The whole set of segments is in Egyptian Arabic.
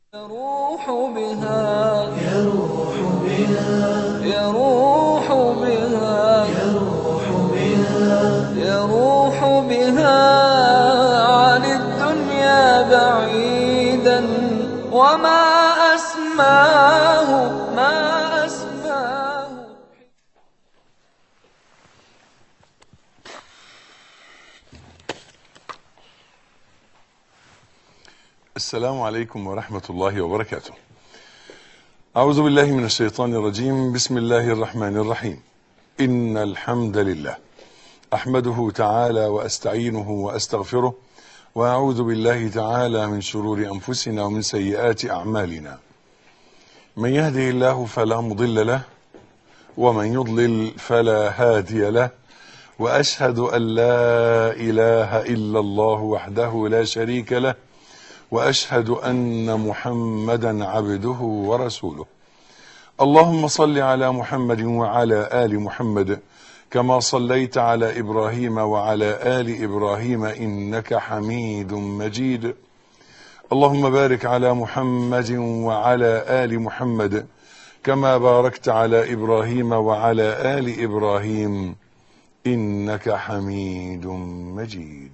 يروح بها يروح بها يروح بها يروح بها يروح بها عن الدنيا بعيدا وما أسماه ما أسماه السلام عليكم ورحمة الله وبركاته أعوذ بالله من الشيطان الرجيم بسم الله الرحمن الرحيم إن الحمد لله أحمده تعالى وأستعينه وأستغفره وأعوذ بالله تعالى من شرور أنفسنا ومن سيئات أعمالنا من يهده الله فلا مضل له ومن يضلل فلا هادي له وأشهد أن لا إله إلا الله وحده لا شريك له واشهد ان محمدا عبده ورسوله اللهم صل على محمد وعلى ال محمد كما صليت على ابراهيم وعلى ال ابراهيم انك حميد مجيد اللهم بارك على محمد وعلى ال محمد كما باركت على ابراهيم وعلى ال ابراهيم انك حميد مجيد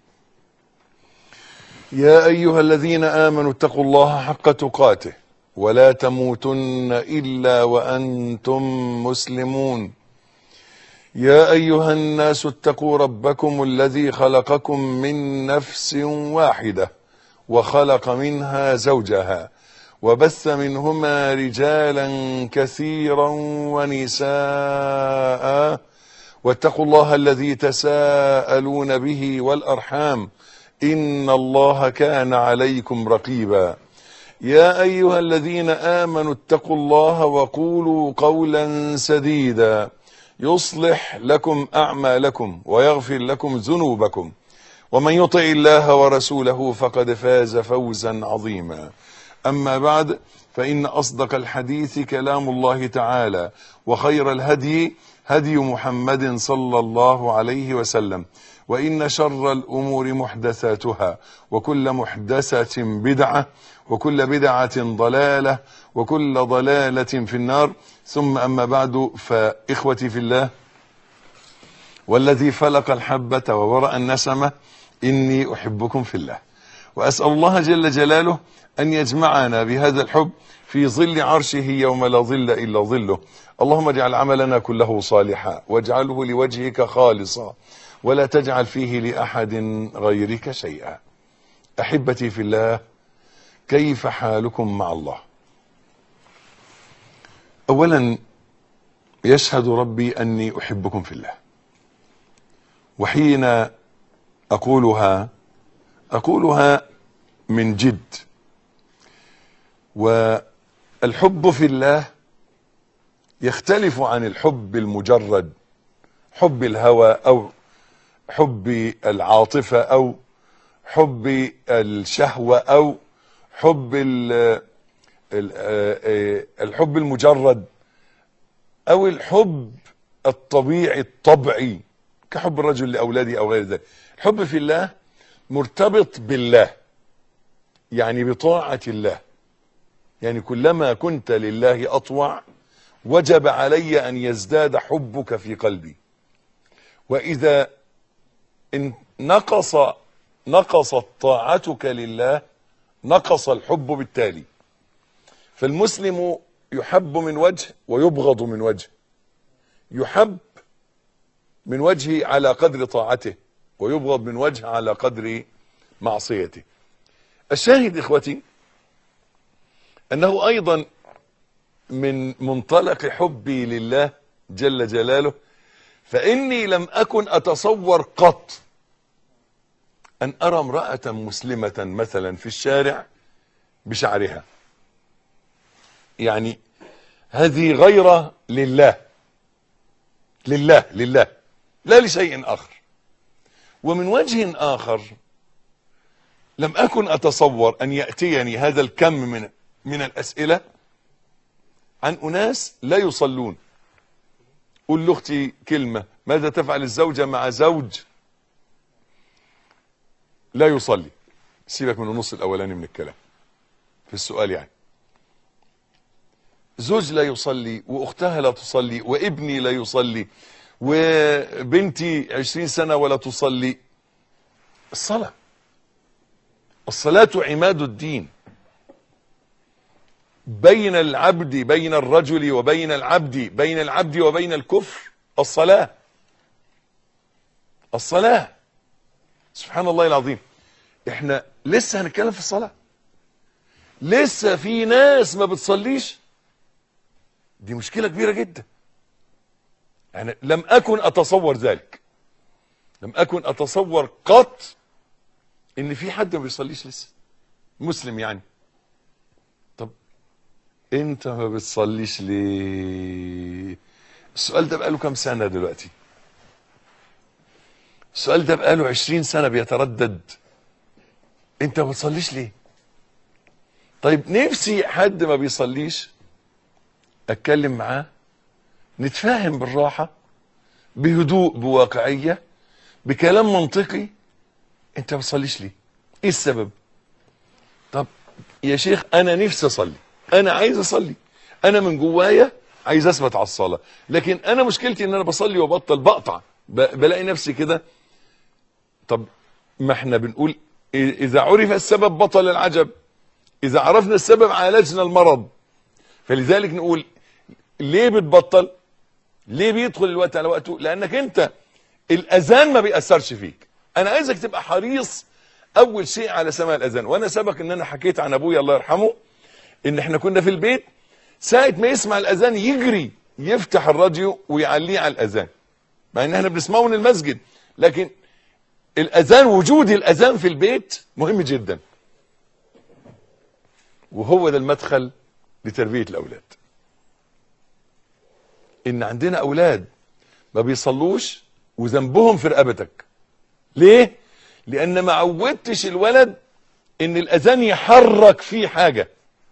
يا ايها الذين امنوا اتقوا الله حق تقاته ولا تموتن الا وانتم مسلمون يا ايها الناس اتقوا ربكم الذي خلقكم من نفس واحده وخلق منها زوجها وبث منهما رجالا كثيرا ونساء واتقوا الله الذي تساءلون به والارحام ان الله كان عليكم رقيبا يا ايها الذين امنوا اتقوا الله وقولوا قولا سديدا يصلح لكم اعمالكم ويغفر لكم ذنوبكم ومن يطع الله ورسوله فقد فاز فوزا عظيما اما بعد فان اصدق الحديث كلام الله تعالى وخير الهدي هدي محمد صلى الله عليه وسلم وإن شر الأمور محدثاتها وكل محدثة بدعة وكل بدعة ضلالة وكل ضلالة في النار ثم أما بعد فإخوتي في الله والذي فلق الحبة وورأ النسمة إني أحبكم في الله وأسأل الله جل جلاله أن يجمعنا بهذا الحب في ظل عرشه يوم لا ظل إلا ظله اللهم اجعل عملنا كله صالحا واجعله لوجهك خالصا ولا تجعل فيه لأحد غيرك شيئا أحبتي في الله كيف حالكم مع الله أولا يشهد ربي أني أحبكم في الله وحين أقولها أقولها من جد والحب في الله يختلف عن الحب المجرد حب الهوى أو حب العاطفة أو حب الشهوة أو حب الحب المجرد أو الحب الطبيعي الطبعي كحب الرجل لأولاده أو غير ذلك الحب في الله مرتبط بالله يعني بطاعة الله يعني كلما كنت لله أطوع وجب علي أن يزداد حبك في قلبي وإذا إن نقص نقصت طاعتك لله نقص الحب بالتالي فالمسلم يحب من وجه ويبغض من وجه يحب من وجه على قدر طاعته ويبغض من وجه على قدر معصيته الشاهد إخوتي أنه أيضا من منطلق حبي لله جل جلاله فإني لم أكن أتصور قط أن أرى امرأة مسلمة مثلا في الشارع بشعرها يعني هذه غيرة لله لله لله لا لشيء آخر ومن وجه آخر لم أكن أتصور أن يأتيني هذا الكم من من الأسئلة عن أناس لا يصلون قول لاختي كلمة ماذا تفعل الزوجة مع زوج لا يصلي سيبك من النص الاولاني من الكلام في السؤال يعني زوج لا يصلي واختها لا تصلي وابني لا يصلي وبنتي عشرين سنة ولا تصلي الصلاة الصلاة عماد الدين بين العبد بين الرجل وبين العبد بين العبد وبين الكفر الصلاة الصلاة سبحان الله العظيم احنا لسه هنتكلم في الصلاة لسه في ناس ما بتصليش دي مشكلة كبيرة جدا يعني لم أكن أتصور ذلك لم أكن أتصور قط إن في حد ما بيصليش لسه مسلم يعني طب أنت ما بتصليش ليه السؤال ده بقاله كام سنة دلوقتي السؤال ده بقاله عشرين سنة بيتردد أنت ما بتصليش ليه طيب نفسي حد ما بيصليش اتكلم معاه نتفاهم بالراحة بهدوء بواقعية بكلام منطقي انت ما بتصليش ليه ايه السبب طب يا شيخ انا نفسي اصلي انا عايز اصلي انا من جوايا عايز اثبت على الصلاة لكن انا مشكلتي ان انا بصلي وبطل بقطع ب- بلاقي نفسي كده طب ما احنا بنقول إ- اذا عرف السبب بطل العجب اذا عرفنا السبب عالجنا المرض فلذلك نقول ليه بتبطل ليه بيدخل الوقت على وقته لانك انت الاذان ما بيأثرش فيك انا عايزك تبقى حريص اول شيء على سماع الاذان وانا سبق ان انا حكيت عن ابويا الله يرحمه ان احنا كنا في البيت ساعة ما يسمع الاذان يجري يفتح الراديو ويعليه على الاذان مع ان احنا بنسمعه من المسجد لكن الاذان وجود الاذان في البيت مهم جدا وهو ده المدخل لتربية الاولاد ان عندنا اولاد ما بيصلوش وذنبهم في رقبتك ليه لان ما عودتش الولد ان الاذان يحرك فيه حاجة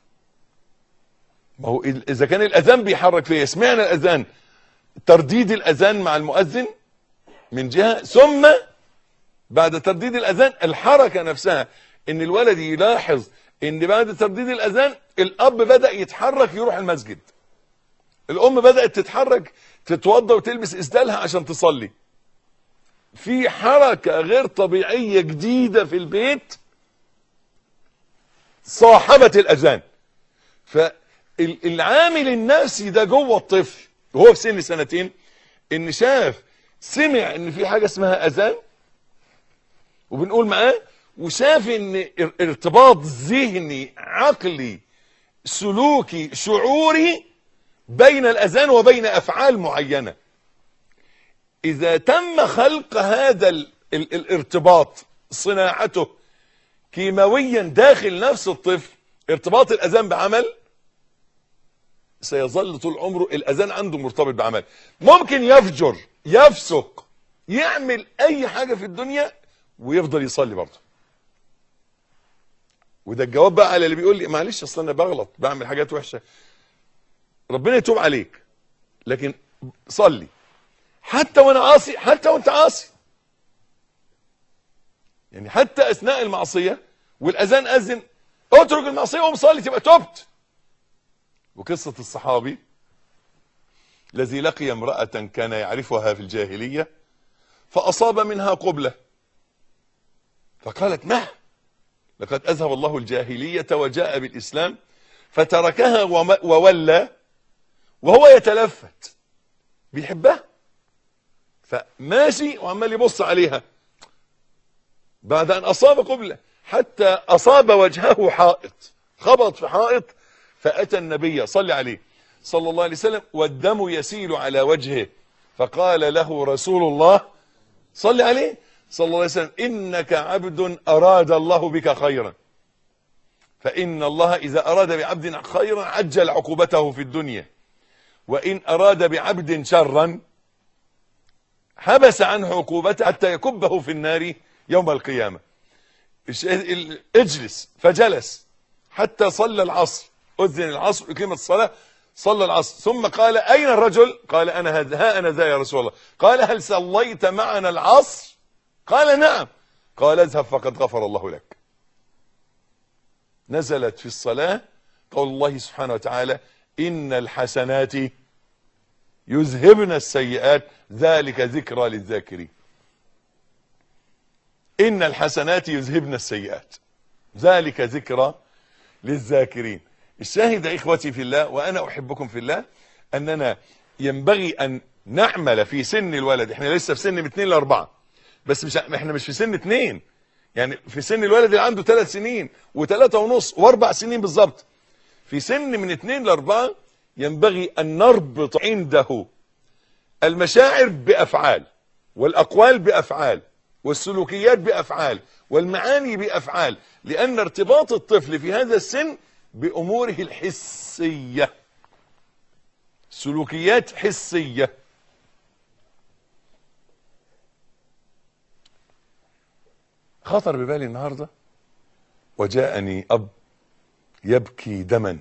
ما هو إذ- اذا كان الاذان بيحرك فيه سمعنا الاذان ترديد الاذان مع المؤذن من جهة ثم بعد ترديد الاذان الحركة نفسها ان الولد يلاحظ ان بعد ترديد الاذان الاب بدأ يتحرك يروح المسجد الام بدأت تتحرك تتوضى وتلبس اسدالها عشان تصلي في حركة غير طبيعية جديدة في البيت صاحبة الاذان فالعامل النفسي ده جوه الطفل وهو في سن سنتين ان شاف سمع ان في حاجة اسمها اذان وبنقول معاه وشاف ان ار- ارتباط ذهني عقلي سلوكي شعوري بين الاذان وبين افعال معينة اذا تم خلق هذا ال ال الارتباط صناعته كيماويا داخل نفس الطفل ارتباط الاذان بعمل سيظل طول عمره الاذان عنده مرتبط بعمل ممكن يفجر يفسق يعمل اي حاجة في الدنيا ويفضل يصلي برضه وده الجواب بقى على اللي بيقول لي معلش اصل انا بغلط بعمل حاجات وحشه ربنا يتوب عليك لكن صلي حتى وانا عاصي حتى وانت عاصي يعني حتى اثناء المعصيه والاذان اذن اترك المعصيه وقوم صلي تبقى تبت وقصه الصحابي الذي لقي امراه كان يعرفها في الجاهليه فاصاب منها قبله فقالت ما لقد اذهب الله الجاهليه وجاء بالاسلام فتركها وم- وولى وهو يتلفت بيحبها فماشي وعمال يبص عليها بعد ان اصاب قبله حتى اصاب وجهه حائط خبط في حائط فاتى النبي صلى عليه صلى الله عليه وسلم والدم يسيل على وجهه فقال له رسول الله صلى عليه صلى الله عليه وسلم انك عبد اراد الله بك خيرا فان الله اذا اراد بعبد خيرا عجل عقوبته في الدنيا وان اراد بعبد شرا حبس عنه عقوبته حتى يكبه في النار يوم القيامة الش- ال- اجلس فجلس حتى صلى العصر أذن العصر أقيمت الصلاة صلى العصر ثم قال أين الرجل قال أنا هذا ها أنا ذا يا رسول الله قال هل صليت معنا العصر قال نعم قال اذهب فقد غفر الله لك نزلت في الصلاة قول الله سبحانه وتعالى إن الحسنات يذهبن السيئات ذلك ذكرى للذاكرين إن الحسنات يذهبن السيئات ذلك ذكرى للذاكرين الشاهد يا إخوتي في الله وأنا أحبكم في الله أننا ينبغي أن نعمل في سن الولد احنا لسه في سن من 2 ل 4 بس مش احنا مش في سن 2 يعني في سن الولد اللي عنده 3 سنين و3 ونص واربع سنين بالظبط في سن من 2 ل 4 ينبغي أن نربط عنده المشاعر بأفعال والأقوال بأفعال والسلوكيات بأفعال والمعاني بأفعال لأن ارتباط الطفل في هذا السن بأموره الحسية سلوكيات حسية خطر ببالي النهاردة وجاءني أب يبكي دما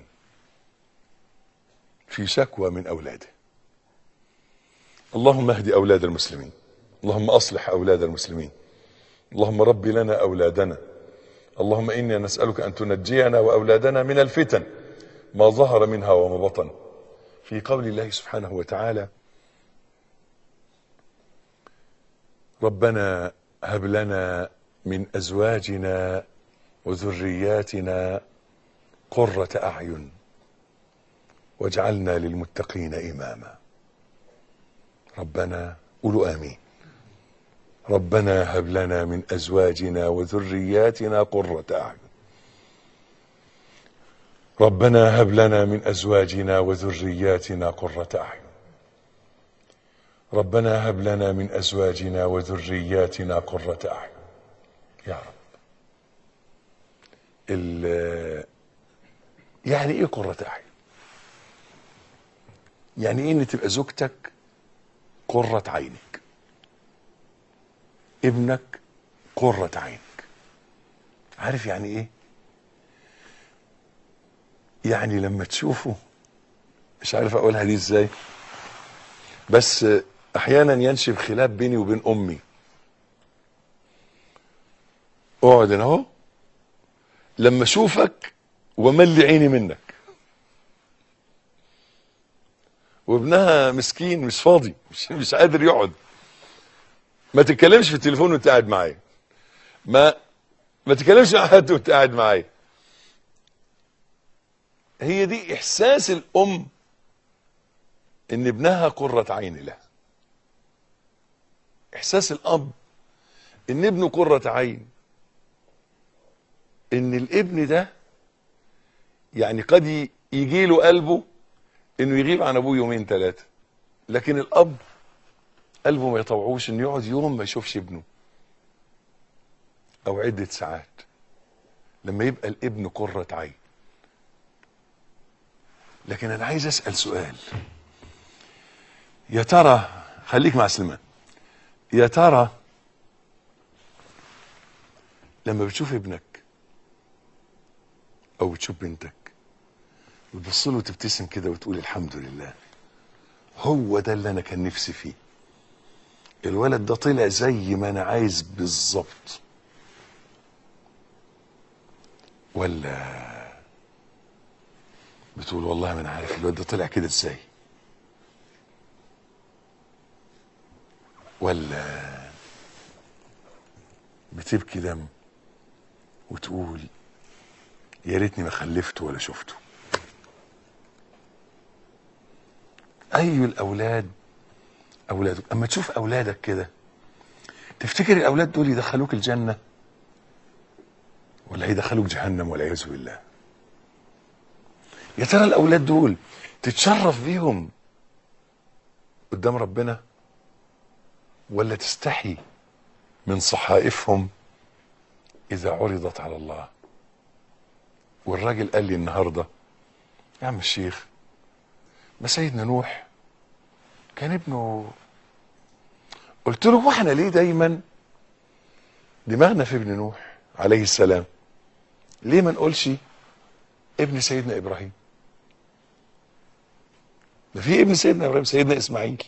في شكوى من أولاده اللهم اهد أولاد المسلمين اللهم أصلح أولاد المسلمين اللهم رب لنا أولادنا اللهم إنا نسألك أن تنجينا وأولادنا من الفتن ما ظهر منها وما بطن في قول الله سبحانه وتعالى ربنا هب لنا من أزواجنا وذرياتنا قرة أعين واجعلنا للمتقين إماما ربنا قولوا آمين ربنا هب لنا من أزواجنا وذرياتنا قرة أعين ربنا هب لنا من أزواجنا وذرياتنا قرة أعين ربنا هب لنا من أزواجنا وذرياتنا قرة أعين يا رب ال- يعني ايه قرة أعين يعني ايه ان تبقى زوجتك قرة عينك ابنك قرة عينك عارف يعني ايه يعني لما تشوفه مش عارف اقولها دي ازاي بس احيانا ينشب خلاف بيني وبين امي اقعد هنا اهو لما اشوفك وملي عيني منك وابنها مسكين مش فاضي مش, مش قادر يقعد ما تتكلمش في التليفون وانت قاعد معايا ما ما تتكلمش مع حد وانت قاعد معايا هي دي احساس الام ان ابنها قرة عين له احساس الاب ان ابنه قرة عين ان الابن ده يعني قد يجي له قلبه انه يغيب عن ابوه يومين ثلاثة لكن الاب قلبه ما يطوعوش انه يقعد يوم ما يشوفش ابنه او عدة ساعات لما يبقى الابن قرة عين لكن انا عايز اسأل سؤال يا ترى خليك مع سليمان يا ترى لما بتشوف ابنك او بتشوف بنتك بتبص له وتبتسم كده وتقول الحمد لله هو ده اللي انا كان نفسي فيه الولد ده طلع زي ما انا عايز بالظبط ولا بتقول والله ما انا عارف الولد ده طلع كده ازاي ولا بتبكي دم وتقول يا ريتني ما خلفته ولا شفته اي الاولاد اولادك اما تشوف اولادك كده تفتكر الاولاد دول يدخلوك الجنه ولا هيدخلوك جهنم والعياذ بالله يا ترى الاولاد دول تتشرف بيهم قدام ربنا ولا تستحي من صحائفهم اذا عرضت على الله والراجل قال لي النهارده يا عم الشيخ ما سيدنا نوح كان ابنه قلت له واحنا ليه دايما دماغنا في ابن نوح عليه السلام ليه ما نقولش ابن سيدنا ابراهيم ده في ابن سيدنا ابراهيم سيدنا اسماعيل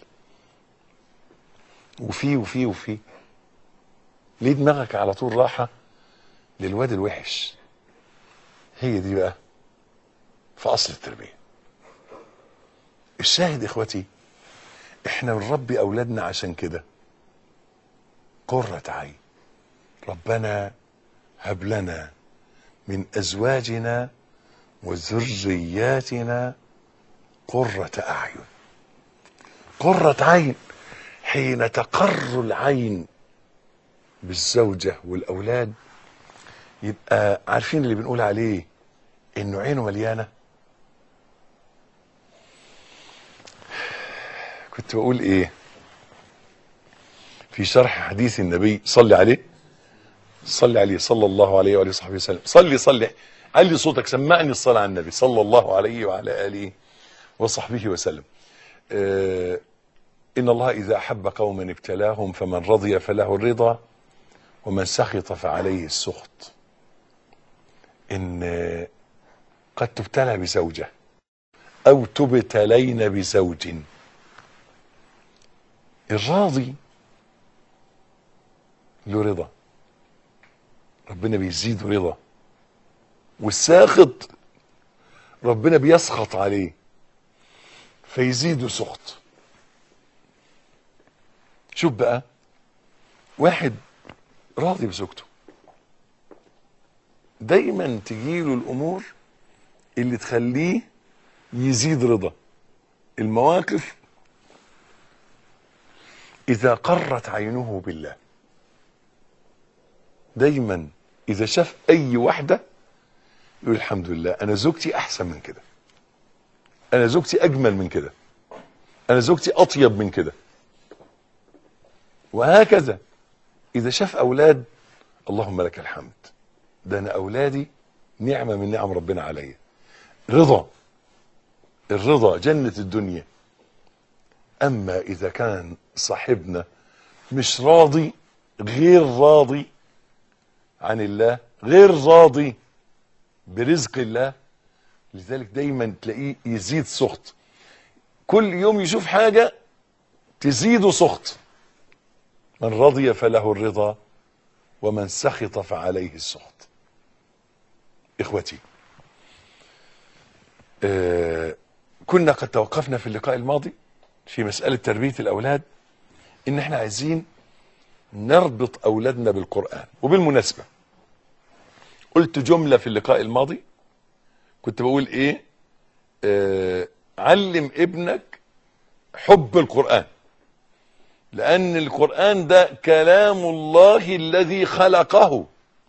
وفي وفي وفي ليه دماغك على طول راحه للواد الوحش هي دي بقى في اصل التربيه الشاهد اخوتي احنا بنربي اولادنا عشان كده قرة عين ربنا هب لنا من ازواجنا وذرياتنا قرة اعين قرة عين حين تقر العين بالزوجة والاولاد يبقى عارفين اللي بنقول عليه انه عينه مليانه كنت بقول ايه في شرح حديث النبي صلي عليه صلي عليه صلى الله عليه وآله وصحبه وسلم صلي صلي علي صوتك سمعني الصلاة على النبي صلى الله عليه وعلى آله وصحبه وسلم آه إن الله إذا أحب قوما ابتلاهم فمن رضي فله الرضا ومن سخط فعليه السخط إن آه، قد تبتلى بزوجة أو تبتلين بزوج الراضي له رضا ربنا بيزيده رضا والساخط ربنا بيسخط عليه فيزيده سخط شوف بقى واحد راضي بزوجته دايما تجيله الامور اللي تخليه يزيد رضا المواقف اذا قرت عينه بالله دايما اذا شاف اي واحده يقول الحمد لله انا زوجتي احسن من كده انا زوجتي اجمل من كده انا زوجتي اطيب من كده وهكذا اذا شاف اولاد اللهم لك الحمد ده انا اولادي نعمه من نعم ربنا عليا رضا الرضا جنه الدنيا اما اذا كان صاحبنا مش راضي غير راضي عن الله غير راضي برزق الله لذلك دايما تلاقيه يزيد سخط كل يوم يشوف حاجة تزيده سخط من رضي فله الرضا ومن سخط فعليه السخط اخوتي آه كنا قد توقفنا في اللقاء الماضي في مسألة تربية الأولاد إن إحنا عايزين نربط أولادنا بالقرآن وبالمناسبة قلت جملة في اللقاء الماضي كنت بقول إيه آه علم ابنك حب القرآن لأن القرآن ده كلام الله الذي خلقه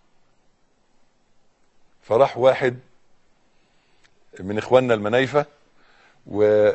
فراح واحد من إخواننا المنايفة و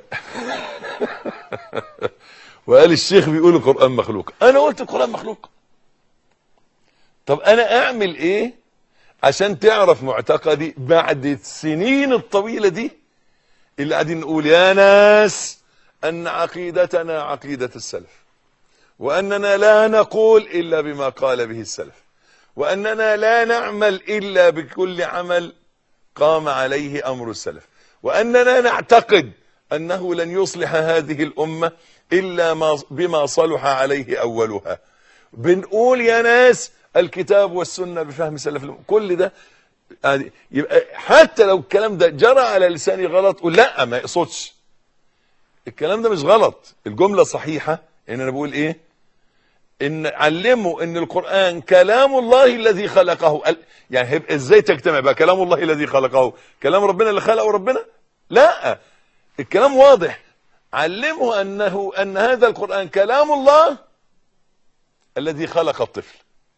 وقال الشيخ بيقول القرآن مخلوق انا قلت القرآن مخلوق طب انا اعمل ايه عشان تعرف معتقدي بعد السنين الطويلة دي اللي قاعدين نقول يا ناس ان عقيدتنا عقيدة السلف واننا لا نقول الا بما قال به السلف واننا لا نعمل الا بكل عمل قام عليه امر السلف واننا نعتقد انه لن يصلح هذه الامه الا ما بما صلح عليه اولها بنقول يا ناس الكتاب والسنه بفهم سلف الامه كل ده يعني يبقى حتى لو الكلام ده جرى على لساني غلط قول لا ما يقصدش الكلام ده مش غلط الجمله صحيحه ان انا بقول ايه ان علموا ان القران كلام الله الذي خلقه يعني هيبقى ازاي تجتمع بقى كلام الله الذي خلقه كلام ربنا اللي خلقه ربنا لا الكلام واضح علمه انه ان هذا القرآن كلام الله الذي خلق الطفل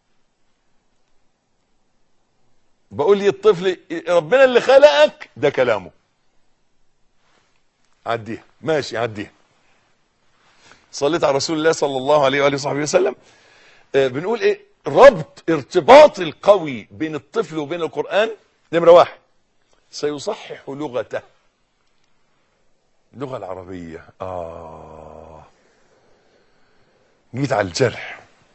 بقول لي الطفل ربنا اللي خلقك ده كلامه عديها ماشي عديها صليت على رسول الله صلى الله عليه وآله وصحبه وسلم آه بنقول ايه ربط ارتباط القوي بين الطفل وبين القرآن نمرة واحد سيصحح لغته اللغة العربية آه جيت على الجرح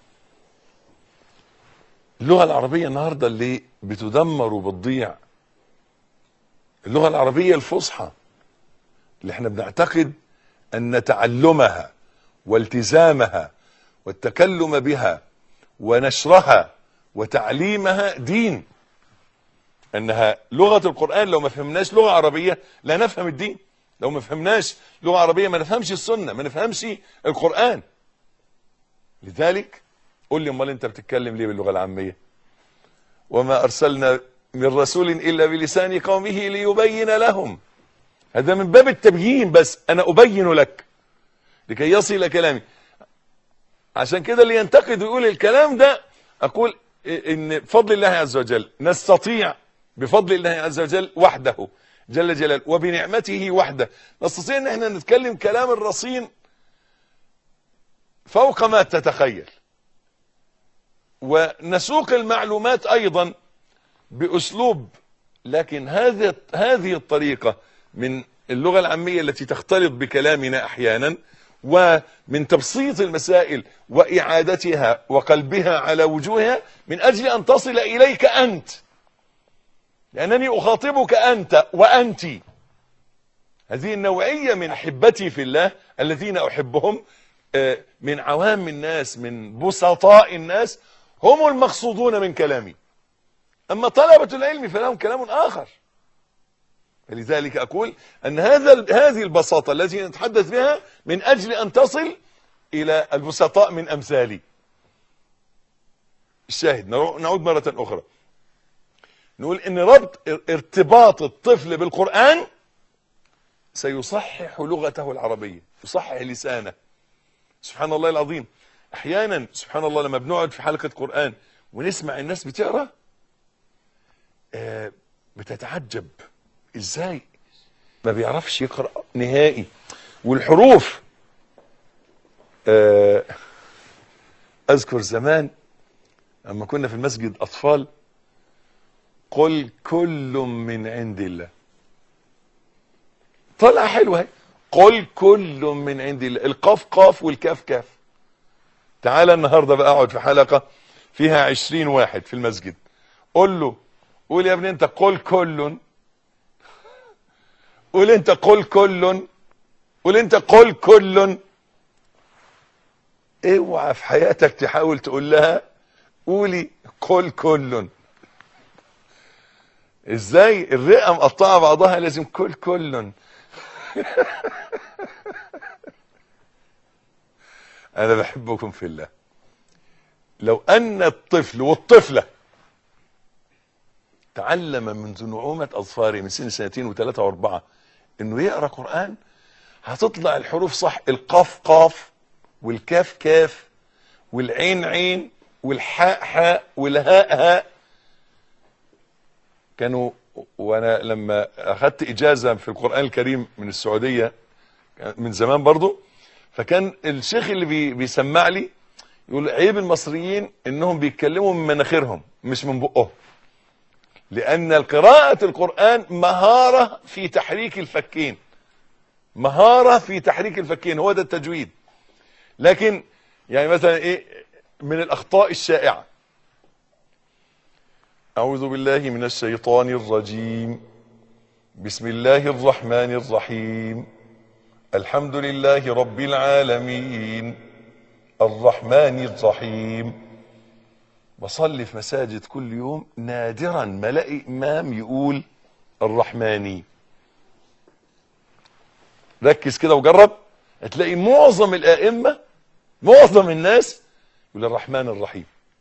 اللغة العربية النهاردة اللي بتدمر وبتضيع اللغة العربية الفصحى اللي احنا بنعتقد ان تعلمها والتزامها والتكلم بها ونشرها وتعليمها دين انها لغة القرآن لو ما فهمناش لغة عربية لا نفهم الدين لو ما فهمناش لغة عربية ما نفهمش السنة ما نفهمش القرآن لذلك قول لي امال انت بتتكلم ليه باللغة العامية وما ارسلنا من رسول الا بلسان قومه ليبين لهم هذا من باب التبيين بس انا ابين لك لكي يصل كلامي عشان كده اللي ينتقد ويقول الكلام ده اقول ان بفضل الله عز وجل نستطيع بفضل الله عز وجل وحده جل جلاله وبنعمته وحده نستطيع ان احنا نتكلم كلام الرصين فوق ما تتخيل ونسوق المعلومات ايضا باسلوب لكن هذه هذه الطريقه من اللغه العاميه التي تختلط بكلامنا احيانا ومن تبسيط المسائل واعادتها وقلبها على وجوهها من اجل ان تصل اليك انت لانني اخاطبك انت وانت هذه النوعيه من احبتي في الله الذين احبهم آه، من عوام الناس من بسطاء الناس هم المقصودون من كلامي اما طلبه العلم فلهم كلام اخر فلذلك اقول ان هذا هذه البساطه التي نتحدث بها من اجل ان تصل الى البسطاء من امثالي الشاهد نرو- نعود مره اخرى نقول ان ربط ارتباط الطفل بالقران سيصحح لغته العربيه يصحح لسانه سبحان الله العظيم احيانا سبحان الله لما بنقعد في حلقه قران ونسمع الناس بتقرا آه، بتتعجب ازاي ما بيعرفش يقرا نهائي والحروف آه، اذكر زمان لما كنا في المسجد اطفال قل كل من عند الله طلع حلوه اهي قل كل من عند الله القاف قاف والكاف كاف تعالى النهارده بقى اقعد في حلقه فيها عشرين واحد في المسجد قول له قول يا ابني انت قل كل قول انت قل كل قول انت قل كل اوعى في حياتك تحاول تقول لها قولي قل كل ازاي الرئه مقطعه بعضها لازم كل كل انا بحبكم في الله لو ان الطفل والطفله تعلم منذ نعومة أظفاره من سن سنتين وثلاثة وأربعة إنه يقرأ قرآن هتطلع الحروف صح القاف قاف والكاف كاف والعين عين والحاء حاء والهاء هاء كانوا وأنا لما أخذت إجازة في القرآن الكريم من السعودية من زمان برضو فكان الشيخ اللي بي بيسمع لي يقول عيب المصريين إنهم بيتكلموا من مناخيرهم مش من بقهم لأن قراءة القرآن مهارة في تحريك الفكين مهارة في تحريك الفكين هو ده التجويد لكن يعني مثلا ايه من الأخطاء الشائعة أعوذ بالله من الشيطان الرجيم بسم الله الرحمن الرحيم الحمد لله رب العالمين الرحمن الرحيم بصلي في مساجد كل يوم نادرا ما الاقي امام يقول الرحماني ركز كده وجرب هتلاقي معظم الائمه معظم الناس يقول الرحمن الرحيم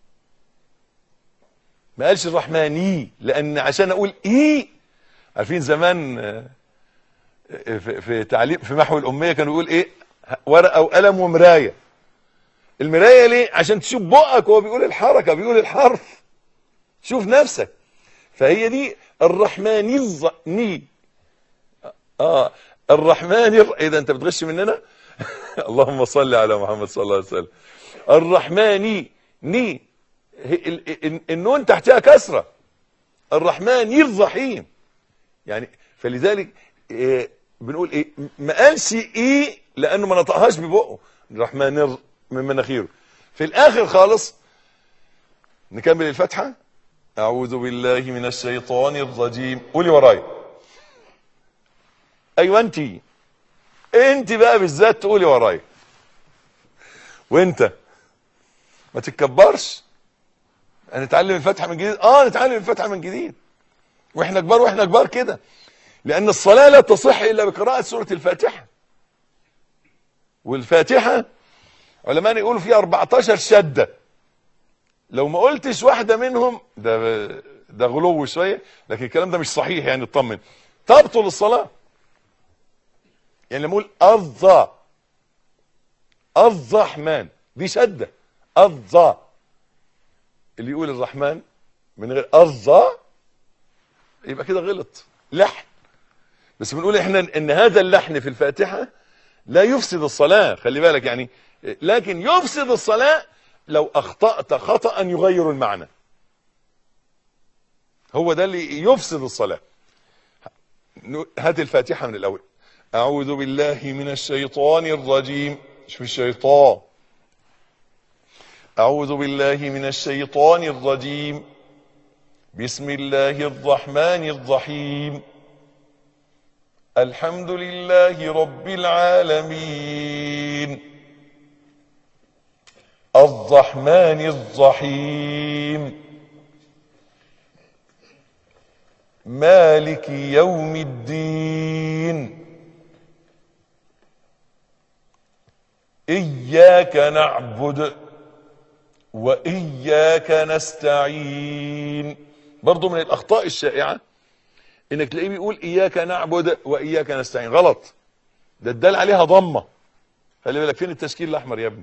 ما قالش الرحماني لان عشان اقول ايه عارفين زمان آه، في, في تعليم في محو الاميه كانوا يقول ايه ورقه وقلم ومرايه المرايه ليه عشان تشوف بقك وهو بيقول الحركه بيقول الحرف شوف نفسك فهي دي الرحمن الظني اه الرحمن الر... ايه ده انت بتغش مننا اللهم صل على محمد صلى الله عليه وسلم الرحماني ني هي- ال- ال- النون تحتها كسره الرحمن الرحيم يعني فلذلك إيه بنقول ايه ما قالش ايه لانه ما نطقهاش ببقه الرحمن الر- من مناخيره في الاخر خالص نكمل الفتحه اعوذ بالله من الشيطان الرجيم قولي ورايا ايوه انت انت بقى بالذات تقولي ورايا وانت ما تتكبرش هنتعلم الفتحه من جديد اه نتعلم الفتحه من جديد واحنا كبار واحنا كبار كده لان الصلاه لا تصح الا بقراءه سوره الفاتحه والفاتحه علماء يقولوا فيها 14 شده لو ما قلتش واحده منهم ده ده غلو شويه لكن الكلام ده مش صحيح يعني اطمن تبطل الصلاه يعني لما اقول الظا الرحمن دي شده الظا اللي يقول الرحمن من غير الظا يبقى كده غلط لحن بس بنقول احنا ان هذا اللحن في الفاتحه لا يفسد الصلاه خلي بالك يعني لكن يفسد الصلاه لو اخطات خطا يغير المعنى هو ده اللي يفسد الصلاه هات الفاتحه من الاول اعوذ بالله من الشيطان الرجيم مش في الشيطان اعوذ بالله من الشيطان الرجيم بسم الله الرحمن الرحيم الحمد لله رب العالمين الرحمن الرحيم مالك يوم الدين إياك نعبد وإياك نستعين برضو من الأخطاء الشائعة إنك تلاقيه بيقول إياك نعبد وإياك نستعين غلط ده الدال عليها ضمة خلي بالك فين التشكيل الأحمر يا ابني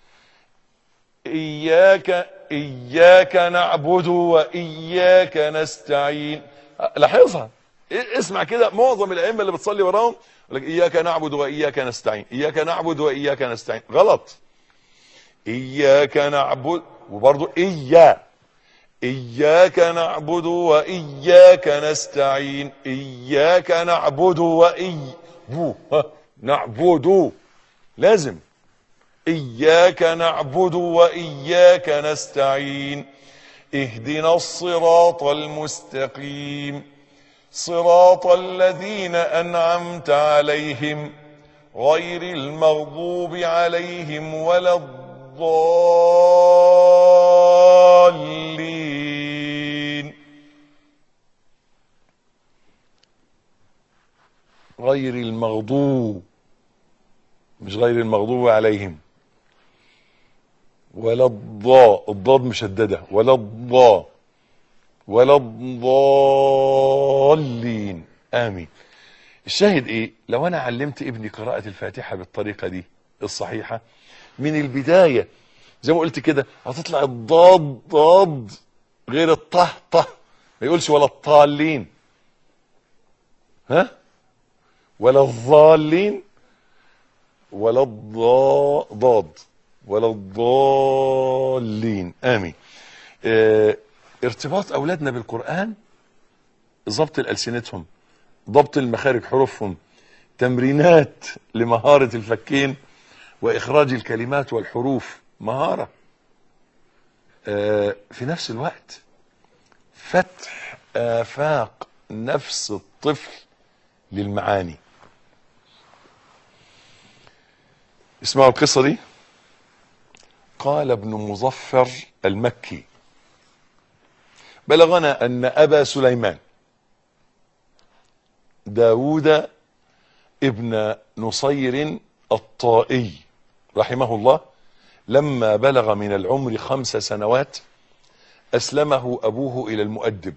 إياك إياك نعبد وإياك نستعين لاحظها اسمع كده معظم الأئمة اللي بتصلي وراهم يقول لك إياك نعبد وإياك نستعين إياك نعبد وإياك نستعين غلط إياك نعبد وبرضه إيا إياك نعبد وإياك نستعين إياك نعبد وإي بو ها نعبد لازم إياك نعبد وإياك نستعين اهدنا الصراط المستقيم صراط الذين أنعمت عليهم غير المغضوب عليهم ولا الضالين غير المغضوب مش غير المغضوب عليهم ولا الضاء الضاد مشددة ولا الضاء ولا الضالين آمين الشاهد ايه لو انا علمت ابني قراءة الفاتحة بالطريقة دي الصحيحة من البداية زي ما قلت كده هتطلع الضاد ضاد غير الطه طه ما يقولش ولا الطالين ها ولا الضالين ولا الضا ضاد ولا الضالين امين اه ارتباط اولادنا بالقران ضبط الالسنتهم ضبط المخارج حروفهم تمرينات لمهاره الفكين واخراج الكلمات والحروف مهاره اه في نفس الوقت فتح افاق نفس الطفل للمعاني اسمعوا القصه دي قال ابن مظفر المكي بلغنا أن أبا سليمان داود ابن نصير الطائي رحمه الله لما بلغ من العمر خمس سنوات أسلمه أبوه إلى المؤدب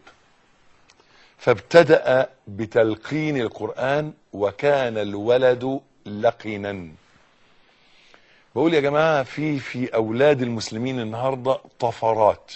فابتدأ بتلقين القرآن وكان الولد لقنا بقول يا جماعة في في أولاد المسلمين النهاردة طفرات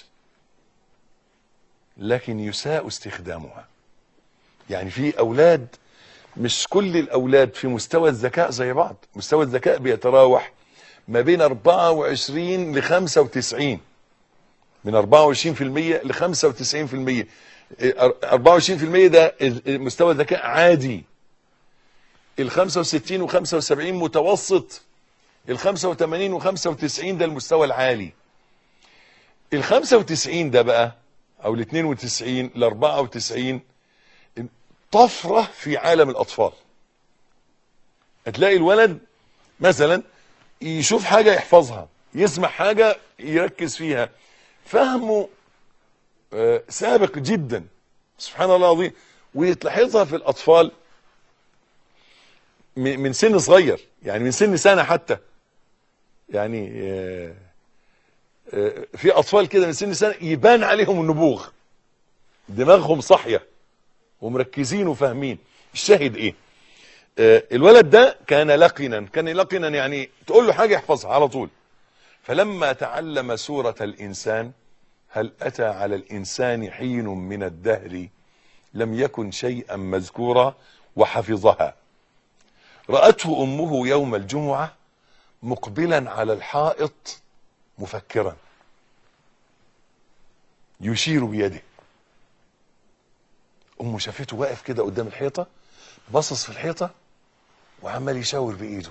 لكن يساء استخدامها يعني في أولاد مش كل الأولاد في مستوى الذكاء زي بعض مستوى الذكاء بيتراوح ما بين 24 ل 95 من 24% ل 95% 24% ده مستوى ذكاء عادي ال 65 و 75 متوسط ال 85 و 95 ده المستوى العالي ال 95 ده بقى او ال 92 ل 94 طفره في عالم الاطفال هتلاقي الولد مثلا يشوف حاجه يحفظها يسمع حاجه يركز فيها فهمه آه، سابق جدا سبحان الله العظيم وتلاحظها في الاطفال م- من سن صغير يعني من سن سنه حتى يعني آه، آه، في اطفال كده من سن سنه يبان عليهم النبوغ دماغهم صاحيه ومركزين وفاهمين الشاهد ايه آه، الولد ده كان لقنا كان لقنا يعني تقول له حاجه يحفظها على طول فلما تعلم سوره الانسان هل اتى على الانسان حين من الدهر لم يكن شيئا مذكورا وحفظها راته امه يوم الجمعه مقبلا على الحائط مفكرا يشير بيده امه شافته واقف كده قدام الحيطه باصص في الحيطه وعمال يشاور بايده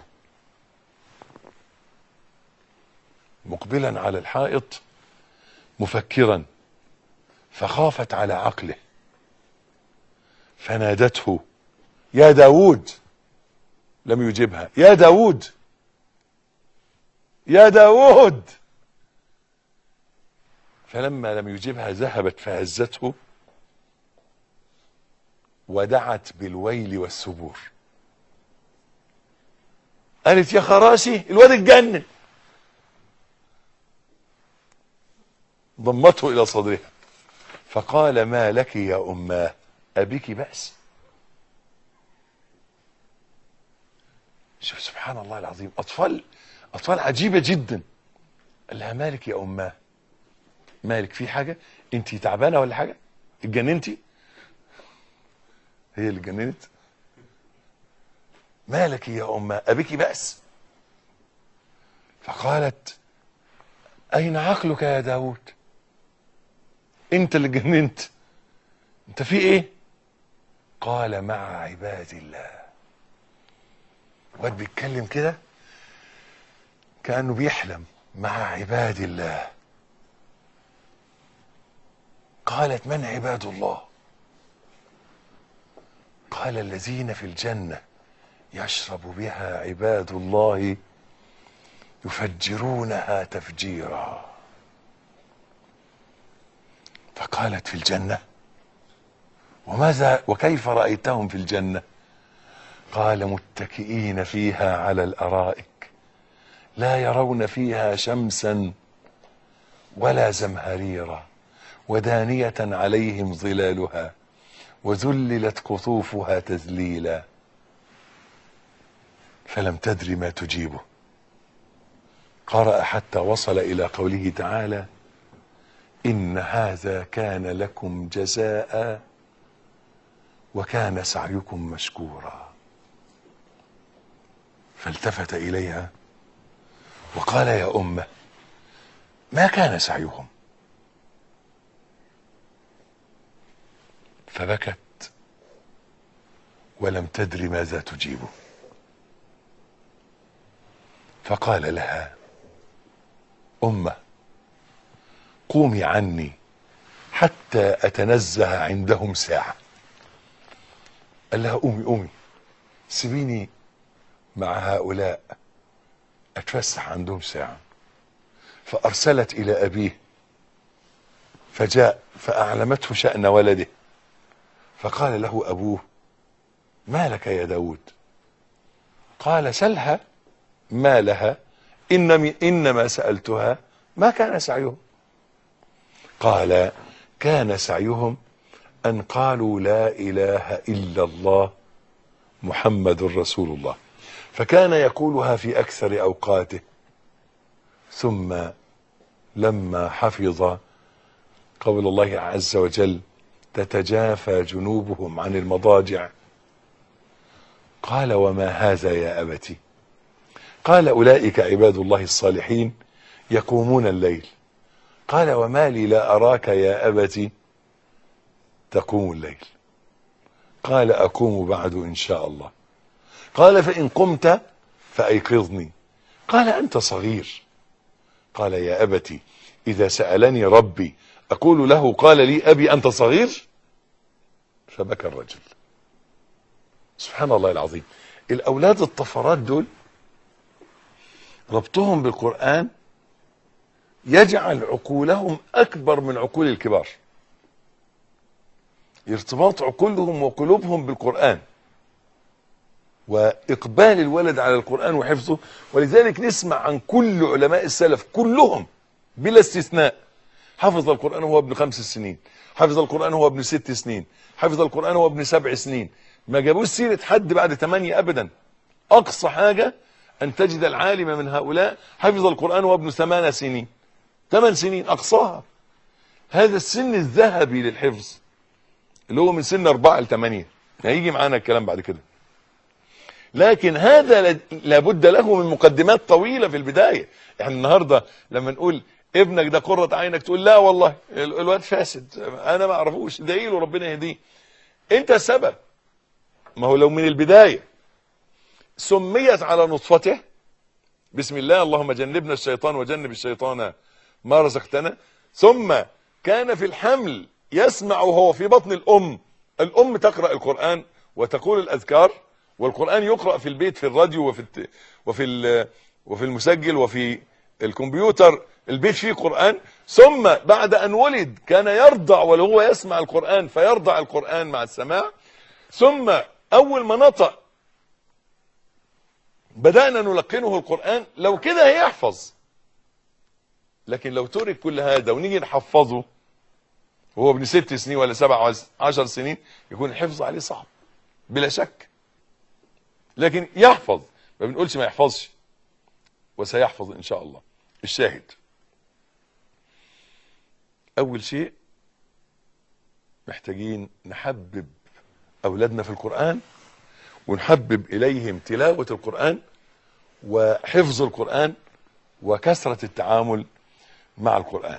مقبلا على الحائط مفكرا فخافت على عقله فنادته يا داود لم يجبها يا داود يا داود فلما لم يجبها ذهبت فهزته ودعت بالويل والسبور قالت يا خراشي الواد اتجنن ضمته الى صدرها فقال ما لك يا اماه ابيك بأس شوف سبحان الله العظيم اطفال اطفال عجيبه جدا قال لها مالك يا اماه مالك في حاجه انت تعبانه ولا حاجه اتجننتي هي اللي اتجننت مالك يا اماه ابيك بأس فقالت اين عقلك يا داود انت اللي اتجننت انت في ايه قال مع عباد الله واد بيتكلم كده كانه بيحلم مع عباد الله قالت من عباد الله قال الذين في الجنه يشرب بها عباد الله يفجرونها تفجيرا فقالت في الجنه وماذا وكيف رايتهم في الجنه قال متكئين فيها على الارائك لا يرون فيها شمسا ولا زمهريرا ودانيه عليهم ظلالها وذللت قطوفها تذليلا فلم تدر ما تجيبه قرأ حتى وصل إلى قوله تعالى إن هذا كان لكم جزاء وكان سعيكم مشكورا فالتفت إليها وقال يا أمة ما كان سعيهم فبكت ولم تدر ماذا تجيبه فقال لها أمة قومي عني حتى أتنزه عندهم ساعة قال لها قومي قومي سيبيني مع هؤلاء أتفسح عندهم ساعة فأرسلت إلى أبيه فجاء فأعلمته شأن ولده فقال له أبوه ما لك يا داود قال سلها ما لها إنما, إنما سألتها ما كان سعيهم قال كان سعيهم أن قالوا لا إله إلا الله محمد رسول الله فكان يقولها في أكثر أوقاته ثم لما حفظ قول الله عز وجل تتجافى جنوبهم عن المضاجع قال وما هذا يا أبتي قال أولئك عباد الله الصالحين يقومون الليل قال وما لي لا أراك يا أبتي تقوم الليل قال أقوم بعد إن شاء الله قال فإن قمت فأيقظني قال أنت صغير قال يا أبتي إذا سألني ربي أقول له قال لي أبي أنت صغير فبكى الرجل سبحان الله العظيم الأولاد الطفرات دول ربطهم بالقرآن يجعل عقولهم أكبر من عقول الكبار ارتباط عقولهم وقلوبهم بالقرآن وإقبال الولد على القرآن وحفظه ولذلك نسمع عن كل علماء السلف كلهم بلا استثناء حفظ القرآن وهو ابن خمس سنين حفظ القرآن وهو ابن ست سنين حفظ القرآن وهو ابن سبع سنين ما جابوش سيرة حد بعد ثمانية أبدا أقصى حاجة أن تجد العالم من هؤلاء حفظ القرآن وهو ابن ثمان سنين ثمان سنين أقصاها هذا السن الذهبي للحفظ اللي هو من سن أربعة لثمانية هيجي معانا الكلام بعد كده لكن هذا ل- لابد له من مقدمات طويلة في البداية احنا النهاردة لما نقول ابنك ده قرة عينك تقول لا والله ال- الواد فاسد انا ما اعرفوش ادعي له ربنا يهديه انت السبب ما هو لو من البداية سميت على نطفته بسم الله اللهم جنبنا الشيطان وجنب الشيطان ما رزقتنا ثم كان في الحمل يسمع وهو في بطن الأم الأم تقرأ القرآن وتقول الأذكار والقرآن يقرأ في البيت في الراديو وفي الت... وفي ال... وفي المسجل وفي الكمبيوتر البيت فيه قرآن ثم بعد أن ولد كان يرضع وهو يسمع القرآن فيرضع القرآن مع السماع ثم أول ما نطق بدأنا نلقنه القرآن لو كده هيحفظ لكن لو ترك كل هذا ونيجي نحفظه وهو ابن ست سنين ولا سبع ولا عشر سنين يكون الحفظ عليه صعب بلا شك لكن يحفظ ما بنقولش ما يحفظش وسيحفظ ان شاء الله الشاهد اول شيء محتاجين نحبب اولادنا في القرآن ونحبب اليهم تلاوة القرآن وحفظ القرآن وكثرة التعامل مع القرآن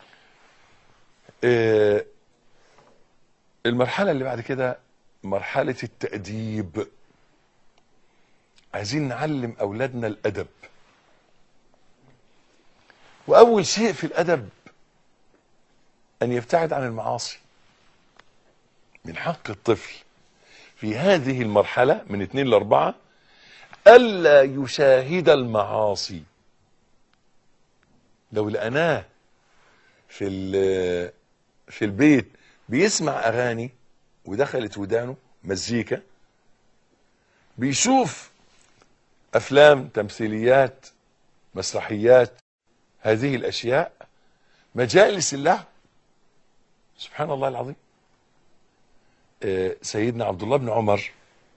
آه، المرحلة اللي بعد كده مرحلة التأديب عايزين نعلم أولادنا الأدب وأول شيء في الأدب أن يبتعد عن المعاصي من حق الطفل في هذه المرحلة من اثنين لأربعة ألا يشاهد المعاصي لو لقناه في ال- في البيت بيسمع اغاني ودخلت ودانه مزيكا بيشوف افلام تمثيليات مسرحيات هذه الاشياء مجالس الله سبحان الله العظيم آه، سيدنا عبد الله بن عمر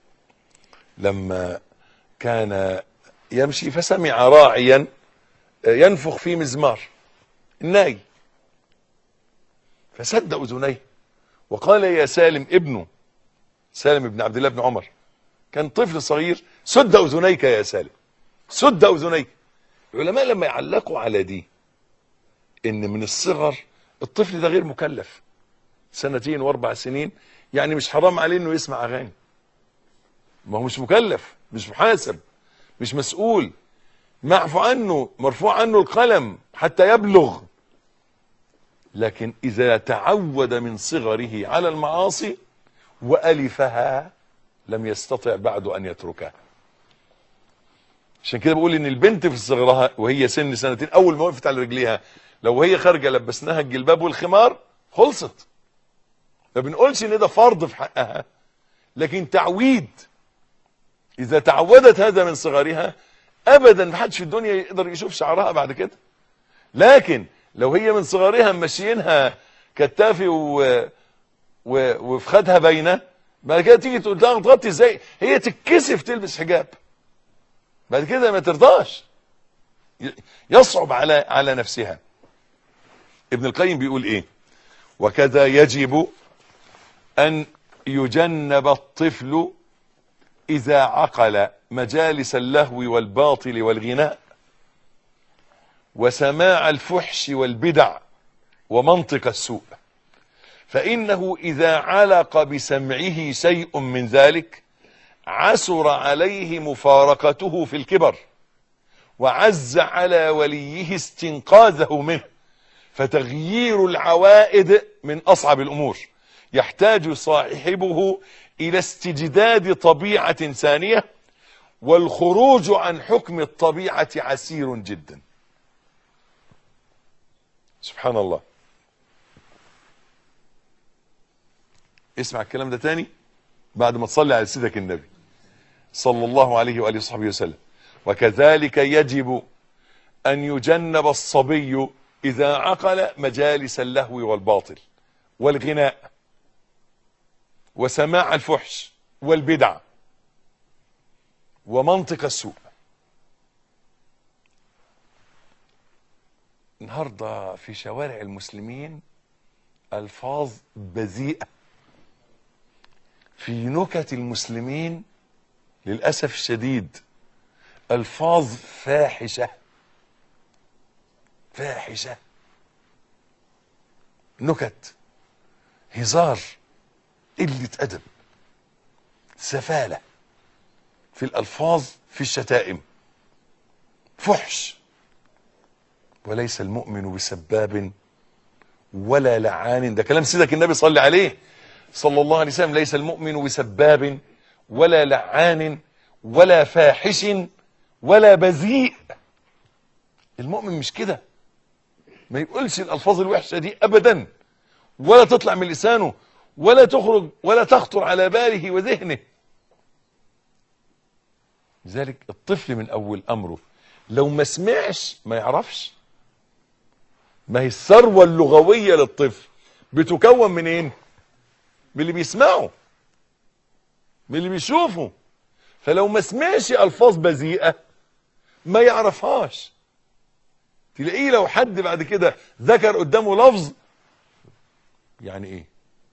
لما كان يمشي فسمع راعيا آه، ينفخ في مزمار الناي فسد اذنيه وقال يا سالم ابنه سالم بن عبد الله بن عمر كان طفل صغير سد اذنيك يا سالم سد اذنيك العلماء لما يعلقوا على دي ان من الصغر الطفل ده غير مكلف سنتين واربع سنين يعني مش حرام عليه انه يسمع اغاني ما هو مش مكلف مش محاسب مش مسؤول معفو عنه مرفوع عنه القلم حتى يبلغ لكن إذا تعود من صغره على المعاصي وألفها لم يستطع بعد أن يتركها عشان كده بقول إن البنت في صغرها وهي سن سنتين أول ما وقفت على رجليها لو هي خارجة لبسناها الجلباب والخمار خلصت ما بنقولش إن ده فرض في حقها لكن تعويد إذا تعودت هذا من صغرها أبدا محدش في الدنيا يقدر يشوف شعرها بعد كده لكن لو هي من صغرها ماشيينها كتافي و... و... وفي خدها باينه بعد كده تيجي تقول لها تغطي ازاي هي تتكسف تلبس حجاب بعد كده ما ترضاش ي- يصعب على على نفسها ابن القيم بيقول ايه وكذا يجب ان يجنب الطفل اذا عقل مجالس اللهو والباطل والغناء وسماع الفحش والبدع ومنطق السوء فإنه إذا علق بسمعه شيء من ذلك عسر عليه مفارقته في الكبر وعز على وليه استنقاذه منه فتغيير العوائد من أصعب الأمور يحتاج صاحبه إلى استجداد طبيعة ثانية والخروج عن حكم الطبيعة عسير جدا سبحان الله اسمع الكلام ده تاني بعد ما تصلي على سيدك النبي صلى الله عليه وآله وصحبه وسلم وكذلك يجب أن يجنب الصبي إذا عقل مجالس اللهو والباطل والغناء وسماع الفحش والبدع ومنطق السوء النهارده في شوارع المسلمين الفاظ بذيئه في نكت المسلمين للاسف الشديد الفاظ فاحشه فاحشه نكت هزار قله ادب سفاله في الالفاظ في الشتائم فحش وليس المؤمن بسباب ولا لعان ده كلام سيدك النبي صلى عليه صلى الله عليه وسلم ليس المؤمن بسباب ولا لعان ولا فاحش ولا بذيء المؤمن مش كده ما يقولش الالفاظ الوحشه دي ابدا ولا تطلع من لسانه ولا تخرج ولا تخطر على باله وذهنه لذلك الطفل من اول امره لو ما سمعش ما يعرفش ما هي الثروه اللغويه للطفل بتكون من ايه من اللي بيسمعه من اللي بيشوفه فلو ما سمعش الفاظ بذيئه ما يعرفهاش تلاقيه لو حد بعد كده ذكر قدامه لفظ يعني ايه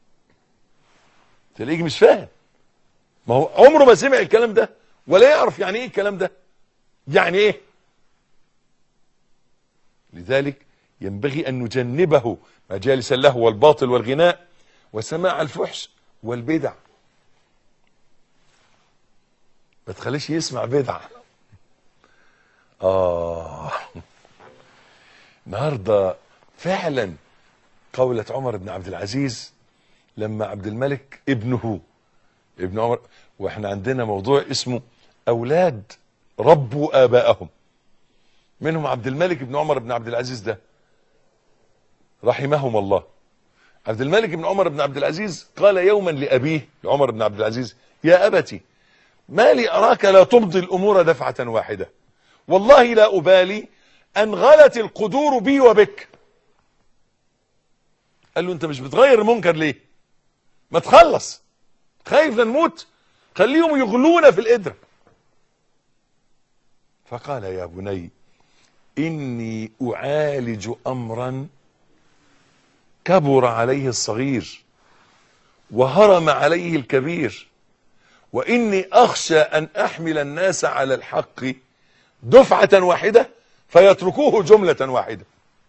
تلاقيه مش فاهم ما هو عمره ما سمع الكلام ده ولا يعرف يعني ايه الكلام ده يعني ايه لذلك ينبغي ان نجنبه مجالس اللهو والباطل والغناء وسماع الفحش والبدع ما تخليش يسمع بدع اه النهارده فعلا قولة عمر بن عبد العزيز لما عبد الملك ابنه ابن عمر واحنا عندنا موضوع اسمه اولاد ربوا ابائهم منهم عبد الملك بن عمر بن عبد العزيز ده رحمهم الله عبد الملك بن عمر بن عبد العزيز قال يوما لأبيه لعمر بن عبد العزيز يا أبتي ما لي أراك لا تمضي الأمور دفعة واحدة والله لا أبالي أن غلت القدور بي وبك قال له أنت مش بتغير المنكر ليه ما تخلص خايف نموت خليهم يغلونا في القدرة فقال يا بني إني أعالج أمرا كبر عليه الصغير وهرم عليه الكبير وإني أخشى أن أحمل الناس على الحق دفعة واحدة فيتركوه جملة واحدة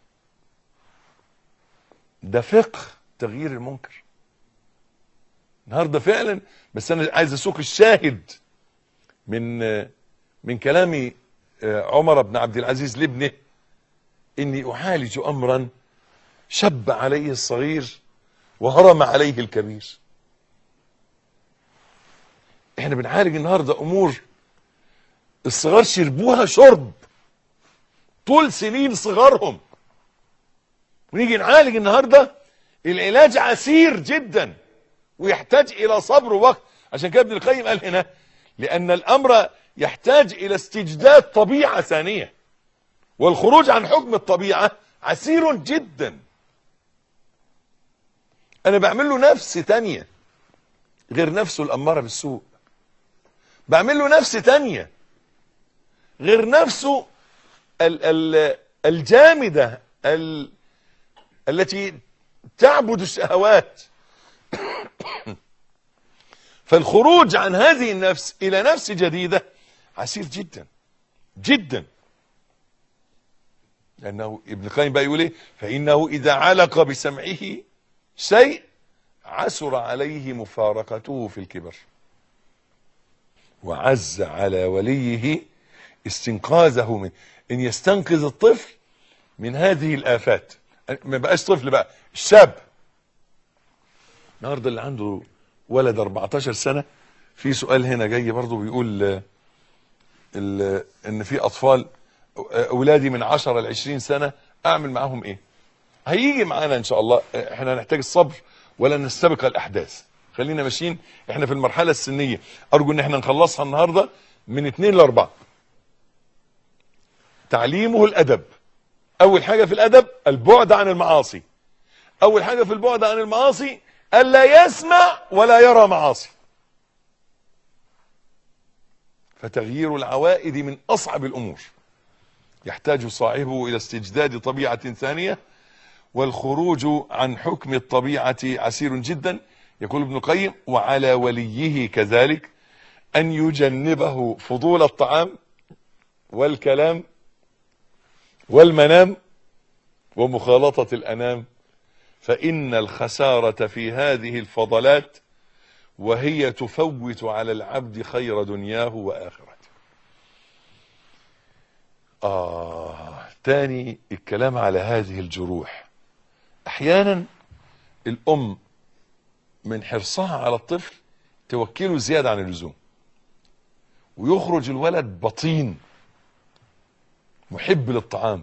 ده فقه تغيير المنكر النهارده فعلا بس انا عايز اسوق الشاهد من من كلام عمر بن عبد العزيز لابنه اني اعالج امرا شب عليه الصغير وهرم عليه الكبير احنا بنعالج النهارده امور الصغار شربوها شرب طول سنين صغارهم ونيجي نعالج النهارده العلاج عسير جدا ويحتاج الى صبر ووقت عشان كده ابن القيم قال هنا لان الامر يحتاج الى استجداد طبيعه ثانيه والخروج عن حكم الطبيعه عسير جدا انا بعمل له نفس تانية غير نفسه الاماره بالسوء بعمل له نفس تانية غير نفسه ال ال الجامده ال التي تعبد الشهوات فالخروج عن هذه النفس الى نفس جديده عسير جدا جدا لانه ابن القيم بقى يقول ايه فانه اذا علق بسمعه شيء عسر عليه مفارقته في الكبر وعز على وليه استنقاذه من ان يستنقذ الطفل من هذه الافات ما بقاش طفل بقى الشاب النهارده اللي عنده ولد 14 سنه في سؤال هنا جاي برضه بيقول ال ال ان في اطفال اولادي من 10 ل 20 سنه اعمل معاهم ايه هيجي معانا ان شاء الله احنا نحتاج الصبر ولا نستبق الاحداث خلينا ماشيين احنا في المرحله السنيه ارجو ان احنا نخلصها النهارده من اتنين لاربعه تعليمه الادب اول حاجه في الادب البعد عن المعاصي اول حاجه في البعد عن المعاصي الا يسمع ولا يرى معاصي فتغيير العوائد من اصعب الامور يحتاج صاحبه الى استجداد طبيعه ثانيه والخروج عن حكم الطبيعه عسير جدا يقول ابن القيم وعلى وليه كذلك ان يجنبه فضول الطعام والكلام والمنام ومخالطه الانام فان الخساره في هذه الفضلات وهي تفوت على العبد خير دنياه واخرته آه تاني الكلام على هذه الجروح أحيانا الأم من حرصها على الطفل توكله زيادة عن اللزوم ويخرج الولد بطين محب للطعام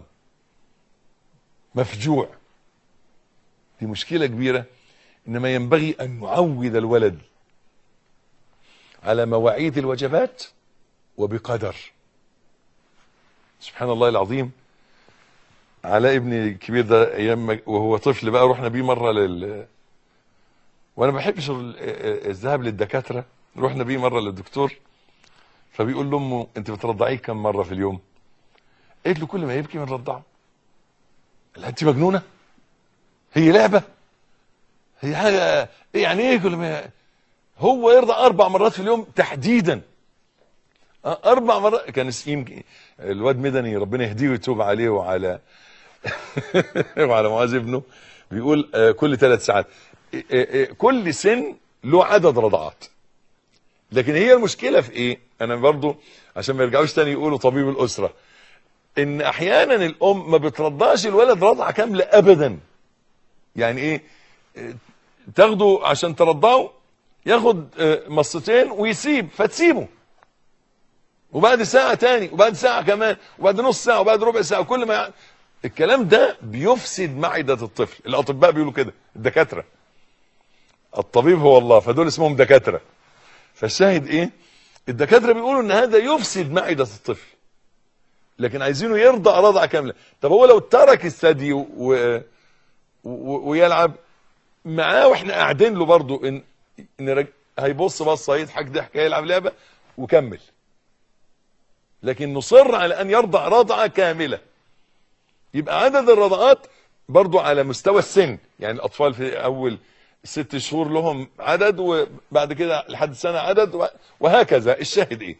مفجوع دي مشكلة كبيرة إنما ينبغي أن نعود الولد على مواعيد الوجبات وبقدر سبحان الله العظيم علاء ابني الكبير ده ايام ما- وهو طفل بقى رحنا بيه مره لل وانا ما بحبش ال- الذهاب للدكاتره رحنا بيه مره للدكتور فبيقول لامه انت بترضعيه كم مره في اليوم قالت له كل ما يبكي بنرضعه قال لها انت مجنونه هي لعبه هي حاجه إيه يعني ايه كل ما هو يرضع اربع مرات في اليوم تحديدا آه، اربع مرات كان اس- يمكن الواد مدني ربنا يهديه ويتوب عليه وعلى وعلى معاذ ابنه بيقول آه، كل ثلاث ساعات آه، آه، كل سن له عدد رضعات لكن هي المشكله في ايه انا برضو عشان ما يرجعوش تاني يقولوا طبيب الاسره ان احيانا الام ما بترضعش الولد رضعه كامله ابدا يعني ايه آه، تاخده عشان ترضعه ياخد آه، مصتين ويسيب فتسيبه وبعد ساعة تاني وبعد ساعة كمان وبعد نص ساعة وبعد ربع ساعة وكل ما يع- الكلام ده بيفسد معدة الطفل الأطباء بيقولوا كده الدكاترة الطبيب هو الله فدول اسمهم دكاترة فالشاهد ايه الدكاترة بيقولوا ان هذا يفسد معدة الطفل لكن عايزينه يرضع رضعة كاملة طب هو لو ترك الثدي و... و... و... ويلعب معاه واحنا قاعدين له برضه ان ان رج... هيبص بصه هيضحك ضحك هيلعب لعبه وكمل لكن نصر على ان يرضع رضعه كامله يبقى عدد الرضعات برضو على مستوى السن يعني الاطفال في اول ست شهور لهم عدد وبعد كده لحد سنه عدد و- وهكذا الشاهد ايه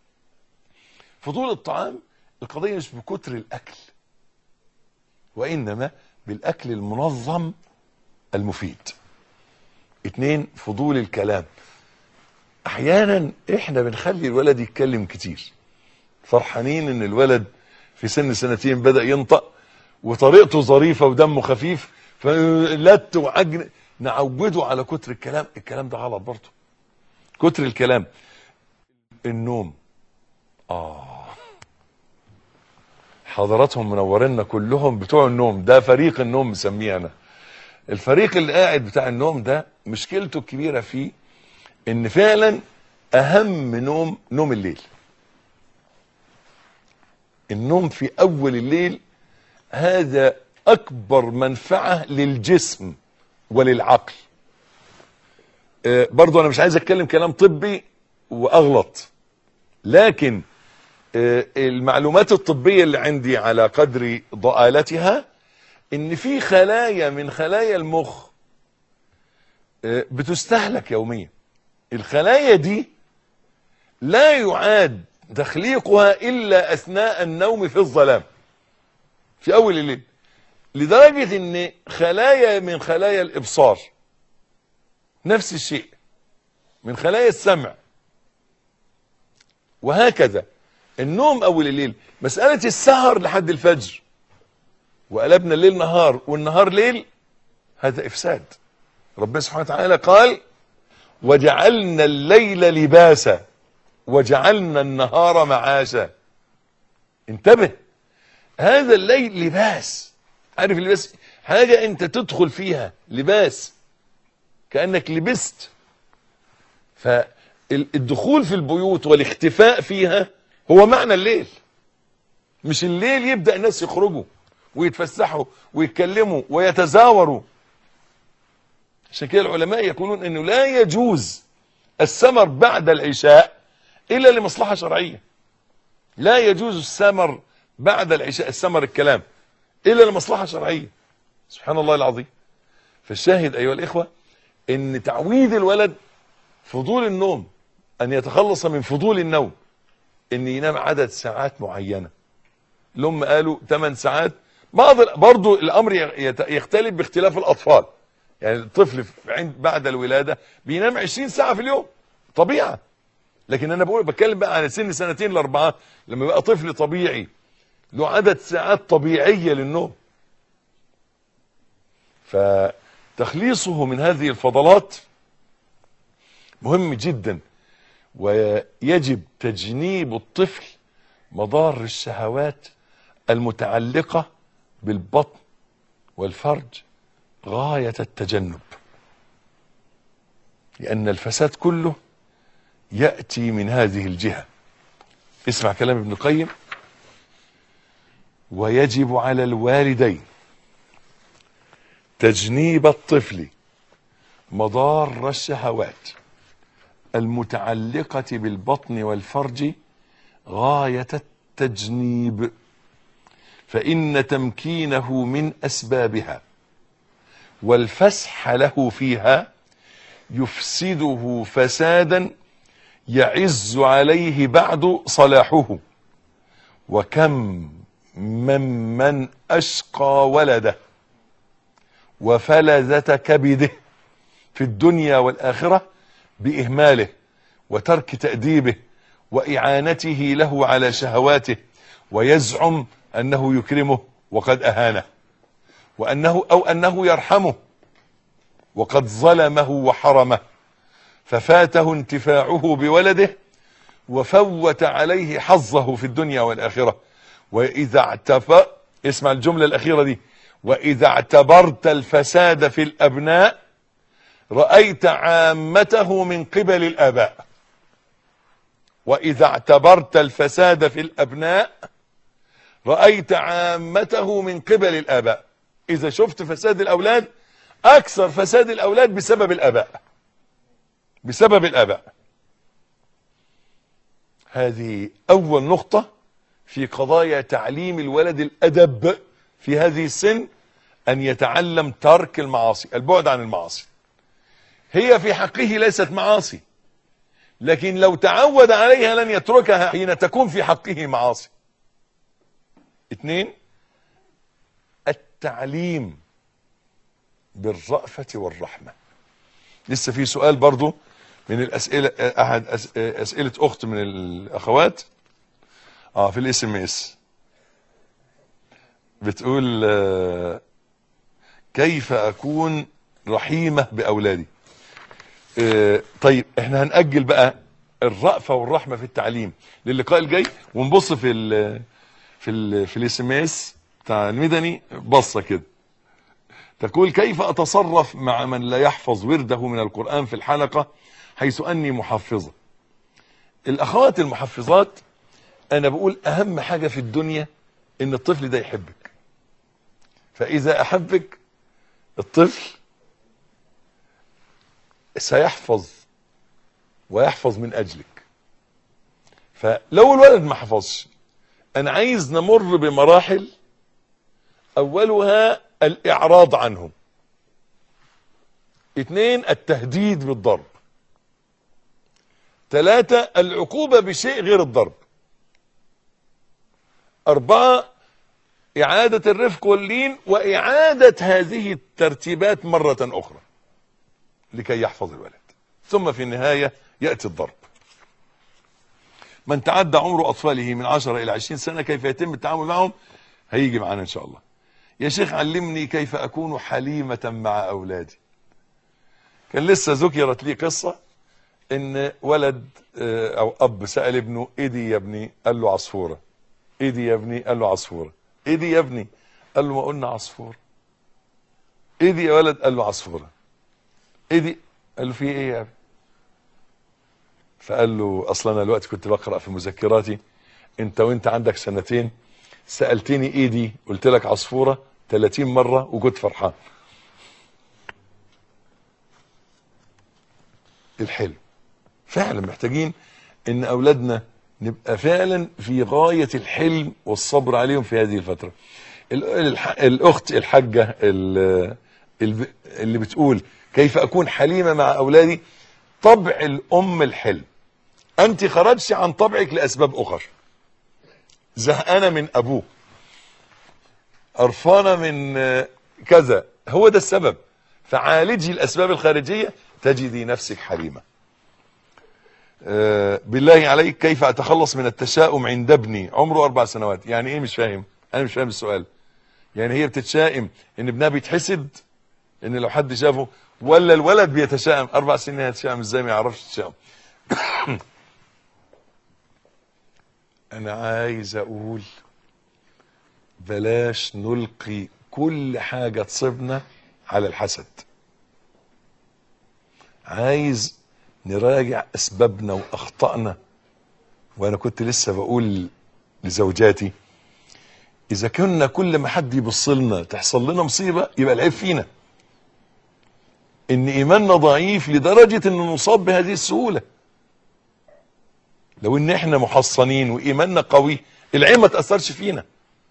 فضول الطعام القضيه مش بكتر الاكل وانما بالاكل المنظم المفيد اتنين فضول الكلام احيانا احنا بنخلي الولد يتكلم كتير فرحانين ان الولد في سن سنتين بدأ ينطق وطريقته ظريفة ودمه خفيف فلت وعجن نعوده على كتر الكلام الكلام ده غلط برضه كتر الكلام النوم اه حضراتهم منورينا كلهم بتوع النوم ده فريق النوم مسميه انا الفريق اللي قاعد بتاع النوم ده مشكلته الكبيرة فيه ان فعلا اهم نوم نوم الليل النوم في اول الليل هذا اكبر منفعة للجسم وللعقل آه، برضو انا مش عايز اتكلم كلام طبي واغلط لكن آه، المعلومات الطبية اللي عندي على قدر ضآلتها ان في خلايا من خلايا المخ آه، بتستهلك يوميا الخلايا دي لا يعاد تخليقها الا اثناء النوم في الظلام في اول الليل لدرجة ان خلايا من خلايا الابصار نفس الشيء من خلايا السمع وهكذا النوم اول الليل مسألة السهر لحد الفجر وقلبنا الليل نهار والنهار ليل هذا افساد ربنا سبحانه وتعالى قال وجعلنا الليل لباسا وجعلنا النهار معاشا انتبه هذا الليل لباس عارف اللباس حاجة انت تدخل فيها لباس كأنك لبست فالدخول في البيوت والاختفاء فيها هو معنى الليل مش الليل يبدأ الناس يخرجوا ويتفسحوا ويتكلموا ويتزاوروا عشان كده العلماء يقولون انه لا يجوز السمر بعد العشاء الا لمصلحة شرعية لا يجوز السمر بعد العشاء السمر الكلام الا لمصلحة شرعية سبحان الله العظيم فالشاهد ايها الاخوة ان تعويد الولد فضول النوم ان يتخلص من فضول النوم ان ينام عدد ساعات معينة الام قالوا 8 ساعات بعض برضو الامر يت- يختلف باختلاف الاطفال يعني الطفل في عند بعد الولادة بينام 20 ساعة في اليوم طبيعة لكن انا بقول بتكلم بقى على سن سنتين لاربعة لما يبقى طفل طبيعي له عدد ساعات طبيعية للنوم فتخليصه من هذه الفضلات مهم جدا ويجب تجنيب الطفل مضار الشهوات المتعلقة بالبطن والفرج غاية التجنب لأن الفساد كله يأتي من هذه الجهة اسمع كلام ابن القيم ويجب على الوالدين تجنيب الطفل مضار الشهوات المتعلقة بالبطن والفرج غاية التجنيب فإن تمكينه من أسبابها والفسح له فيها يفسده فسادا يعز عليه بعد صلاحه وكم من من أشقى ولده وفلذة كبده في الدنيا والآخرة بإهماله وترك تأديبه وإعانته له على شهواته ويزعم أنه يكرمه وقد أهانه وأنه أو أنه يرحمه وقد ظلمه وحرمه ففاته انتفاعه بولده وفوت عليه حظه في الدنيا والآخرة وإذا اعتفى اسمع الجملة الأخيرة دي وإذا اعتبرت الفساد في الأبناء رأيت عامته من قبل الآباء وإذا اعتبرت الفساد في الأبناء رأيت عامته من قبل الآباء إذا شفت فساد الأولاد أكثر فساد الأولاد بسبب الآباء بسبب الآباء هذه أول نقطة في قضايا تعليم الولد الأدب في هذه السن أن يتعلم ترك المعاصي البعد عن المعاصي هي في حقه ليست معاصي لكن لو تعود عليها لن يتركها حين تكون في حقه معاصي اثنين التعليم بالرأفة والرحمة لسه في سؤال برضو من الأسئلة أحد أس- أسئلة أخت من الأخوات اه في الاس ام اس بتقول آه، كيف أكون رحيمة بأولادي آه، طيب احنا هنأجل بقى الرأفة والرحمة في التعليم للقاء الجاي ونبص في ال في ال في الاس ام اس بتاع المدني بصة كده تقول كيف أتصرف مع من لا يحفظ ورده من القرآن في الحلقة حيث أني محفظة الأخوات المحفظات أنا بقول أهم حاجة في الدنيا إن الطفل ده يحبك فإذا أحبك الطفل سيحفظ ويحفظ من أجلك فلو الولد ما حفظش أنا عايز نمر بمراحل أولها الإعراض عنهم اثنين التهديد بالضرب ثلاثة العقوبة بشيء غير الضرب أربعة إعادة الرفق واللين وإعادة هذه الترتيبات مرة أخرى لكي يحفظ الولد ثم في النهاية يأتي الضرب من تعدى عمر أطفاله من 10 إلى 20 سنة كيف يتم التعامل معهم هيجي معنا إن شاء الله يا شيخ علمني كيف أكون حليمة مع أولادي كان لسه ذكرت لي قصة ان ولد آه، او اب سأل ابنه ايه دي يا ابني قال له عصفورة ايه دي يا ابني قال له عصفورة ايه دي يا ابني قال له ما قلنا عصفورة ايه دي يا ولد قال له عصفورة ايه دي قال له في ايه يا ابني فقال له اصلا انا دلوقتي كنت بقرا في مذكراتي انت وانت عندك سنتين سالتني ايه دي قلت لك عصفوره 30 مره وكنت فرحان الحلم فعلا محتاجين ان اولادنا نبقى فعلا في غايه الحلم والصبر عليهم في هذه الفتره ال- الح- الاخت الحاجه ال- ال- اللي بتقول كيف اكون حليمه مع اولادي طبع الام الحلم انت خرجت عن طبعك لاسباب اخرى زهقانه من ابوه قرفانه من آه، كذا هو ده السبب فعالجي الاسباب الخارجيه تجدي نفسك حليمه آه، بالله عليك كيف اتخلص من التشاؤم عند ابني عمره اربع سنوات يعني ايه مش فاهم انا مش فاهم السؤال يعني هي بتتشائم ان ابنها بيتحسد ان لو حد شافه ولا الولد بيتشائم اربع سنين هيتشائم ازاي ما يعرفش يتشائم انا عايز اقول بلاش نلقي كل حاجة تصيبنا على الحسد عايز نراجع اسبابنا واخطائنا وانا كنت لسه بقول لزوجاتي اذا كنا كل ما حد يبص لنا تحصل لنا مصيبه يبقى العيب فينا ان ايماننا ضعيف لدرجه ان نصاب بهذه السهوله لو ان احنا محصنين وايماننا قوي العيب ما تاثرش فينا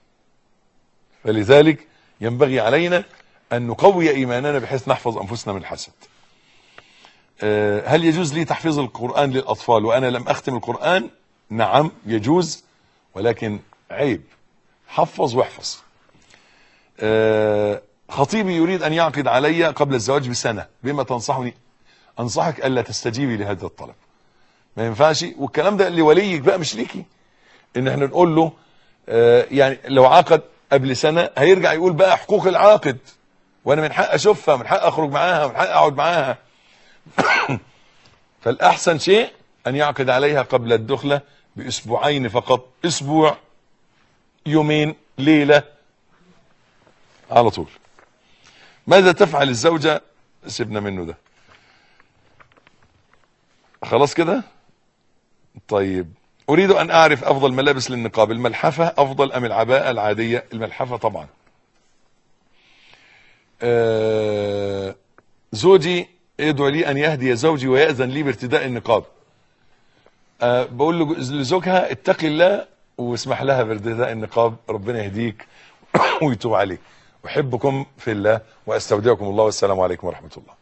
فلذلك ينبغي علينا ان نقوي ايماننا بحيث نحفظ انفسنا من الحسد آه، هل يجوز لي تحفيظ القرآن للأطفال وأنا لم أختم القرآن نعم يجوز ولكن عيب حفظ واحفظ آه، خطيبي يريد أن يعقد علي قبل الزواج بسنة بما تنصحني أنصحك ألا تستجيبي لهذا الطلب ما ينفعش والكلام ده لوليك بقى مش ليكي ان احنا نقول له آه، يعني لو عقد قبل سنة هيرجع يقول بقى حقوق العاقد وانا من حق اشوفها من حق اخرج معاها من حق اقعد معاها فالأحسن شيء أن يعقد عليها قبل الدخلة بأسبوعين فقط أسبوع يومين ليلة على طول ماذا تفعل الزوجة سيبنا منه ده خلاص كده طيب أريد أن أعرف أفضل ملابس للنقاب الملحفة أفضل أم العباءة العادية الملحفة طبعا آه زوجي يدعو لي أن يهدي زوجي ويأذن لي بارتداء النقاب أه بقول له لزوجها اتقي الله واسمح لها بارتداء النقاب ربنا يهديك ويتوب عليك أحبكم في الله وأستودعكم الله والسلام عليكم ورحمة الله